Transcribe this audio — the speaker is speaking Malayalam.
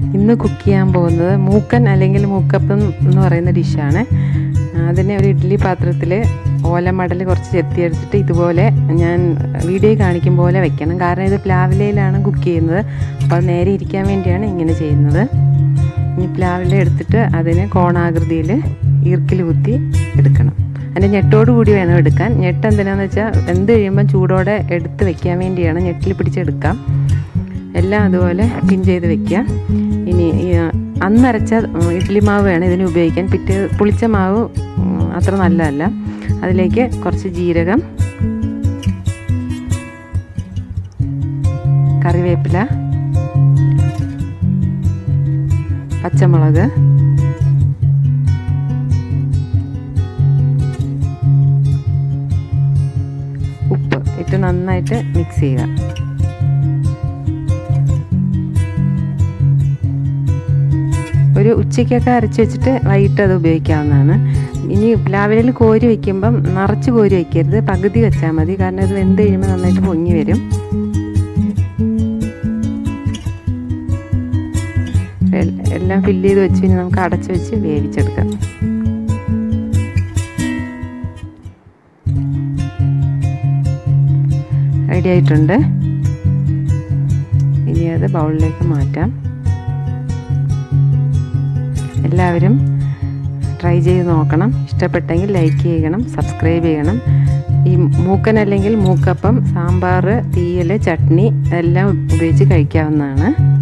ഇന്ന് കുക്ക് ചെയ്യാൻ പോകുന്നത് മൂക്കൻ അല്ലെങ്കിൽ മൂക്കപ്പം എന്ന് പറയുന്ന ഡിഷാണ് അതിനെ ഒരു ഇഡ്ഡലി പാത്രത്തിൽ ഓലമടൽ കുറച്ച് ചെത്തിയെടുത്തിട്ട് ഇതുപോലെ ഞാൻ വീഡിയോ കാണിക്കും പോലെ വെക്കണം കാരണം ഇത് പ്ലാവിലയിലാണ് കുക്ക് ചെയ്യുന്നത് അപ്പോൾ അത് നേരെ ഇരിക്കാൻ വേണ്ടിയാണ് ഇങ്ങനെ ചെയ്യുന്നത് ഇനി പ്ലാവില എടുത്തിട്ട് അതിനെ കോണാകൃതിയിൽ ഈർക്കിൽ കുത്തി എടുക്കണം അതിൻ്റെ ഞെട്ടോട് കൂടി വേണം എടുക്കാൻ ഞെട്ട് എന്തിനാന്ന് വെച്ചാൽ വെന്ത് കഴിയുമ്പം ചൂടോടെ എടുത്ത് വെക്കാൻ വേണ്ടിയാണ് ഞെട്ടിൽ പിടിച്ചെടുക്കാം എല്ലാം അതുപോലെ പിൻ ചെയ്ത് വെക്കുക ഇനി അന്നരച്ച ഇഡ്ഡലി മാവ് വേണം ഇതിന് ഉപയോഗിക്കാൻ പിറ്റേ പുളിച്ച മാവ് അത്ര നല്ലതല്ല അതിലേക്ക് കുറച്ച് ജീരകം കറിവേപ്പില പച്ചമുളക് ഉപ്പ് ഇട്ട് നന്നായിട്ട് മിക്സ് ചെയ്യുക ഒരു ഉച്ചയ്ക്കൊക്കെ അരച്ച് വെച്ചിട്ട് വൈകിട്ട് അത് ഉപയോഗിക്കാവുന്നതാണ് ഇനി പ്ലാവിലയിൽ കോരി വയ്ക്കുമ്പം നിറച്ച് കോരി വയ്ക്കരുത് പകുതി വെച്ചാൽ മതി കാരണം ഇത് വെന്ത് കഴിയുമ്പോൾ നന്നായിട്ട് പൊങ്ങി വരും എല്ലാം ഫില്ല് ചെയ്ത് വെച്ച് കഴിഞ്ഞാൽ നമുക്ക് അടച്ച് വെച്ച് വേവിച്ചെടുക്കാം റെഡി ആയിട്ടുണ്ട് ഇനി അത് ബൗളിലേക്ക് മാറ്റാം എല്ലാവരും ട്രൈ ചെയ്ത് നോക്കണം ഇഷ്ടപ്പെട്ടെങ്കിൽ ലൈക്ക് ചെയ്യണം സബ്സ്ക്രൈബ് ചെയ്യണം ഈ മൂക്കൻ അല്ലെങ്കിൽ മൂക്കപ്പം സാമ്പാർ തീയൽ ചട്നി എല്ലാം ഉപയോഗിച്ച് കഴിക്കാവുന്നതാണ്